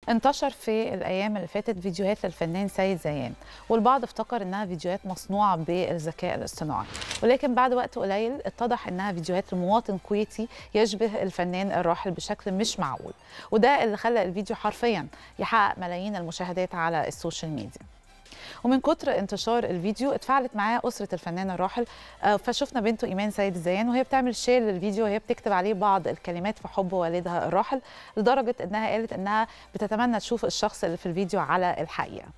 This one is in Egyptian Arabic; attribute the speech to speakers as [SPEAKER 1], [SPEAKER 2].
[SPEAKER 1] انتشر في الايام اللي فاتت فيديوهات للفنان سيد زيان والبعض افتكر انها فيديوهات مصنوعه بالذكاء الاصطناعي ولكن بعد وقت قليل اتضح انها فيديوهات لمواطن كويتي يشبه الفنان الراحل بشكل مش معقول وده اللي خلى الفيديو حرفيا يحقق ملايين المشاهدات على السوشيال ميديا ومن كتر انتشار الفيديو اتفاعلت معاه اسره الفنان الراحل فشفنا بنته ايمان سيد الزيان وهي بتعمل شير للفيديو وهي بتكتب عليه بعض الكلمات في حب والدها الراحل لدرجه انها قالت انها بتتمنى تشوف الشخص اللي في الفيديو على الحقيقه